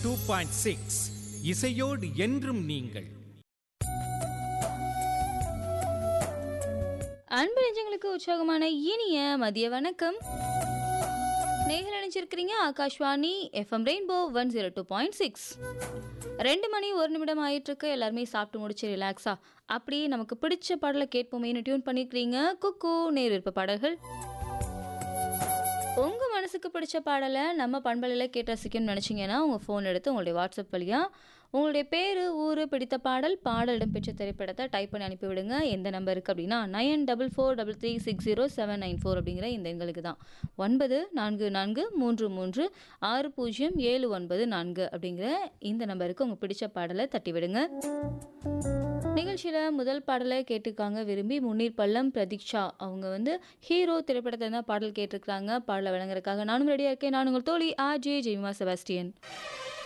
two point six இசையோடு என்றும் நீங்கள் அன்பு நெஞ்சங்களுக்கு உற்சாகமான இனிய மதிய வணக்கம் நேயர்கள் நினைச்சிருக்கிறீங்க Akashvani FM rainbow one zero two point six ரெண்டு மணி ஒரு நிமிடம் ஆயிட்டு இருக்கு எல்லாருமே சாப்பிட்டு முடிச்சு ரிலாக்ஸா அப்படியே நமக்கு பிடிச்ச பாடலை கேட்போமேனு டியூன் பண்ணிக்கிறீங்க குக்கு நேர் விருப்ப பாடல்கள் உங்கள் மனசுக்கு பிடிச்ச பாடலை நம்ம பண்பலையில் கேட்டு ரசிக்கணும்னு நினச்சிங்கன்னா உங்கள் ஃபோன் எடுத்து உங்களுடைய வாட்ஸ்அப் வழியாக உங்களுடைய பேர் ஊர் பிடித்த பாடல் பாடல் இடம்பெற்ற திரைப்படத்தை டைப் பண்ணி அனுப்பிவிடுங்க எந்த நம்பருக்கு அப்படின்னா nine double four double three six zero seven nine four அப்படிங்கிற இந்த எண்களுக்கு தான் ஒன்பது நான்கு நான்கு மூன்று மூன்று ஆறு பூஜ்ஜியம் ஏழு ஒன்பது நான்கு அப்படிங்கிற இந்த நம்பருக்கு உங்கள் பிடிச்ச பாடலை தட்டி விடுங்க நிகழ்ச்சியில் முதல் பாடலை கேட்டிருக்காங்க விரும்பி முன்னீர் பள்ளம் பிரதீக்ஷா அவங்க வந்து ஹீரோ திரைப்படத்தில் தான் பாடல் கேட்டிருக்காங்க பாடலை வழங்குறதுக்காக நானும் ரெடியாக இருக்கேன் நான் உங்கள் தோழி ஆ ஜே ஜெய்மா செபாஸ்டியன்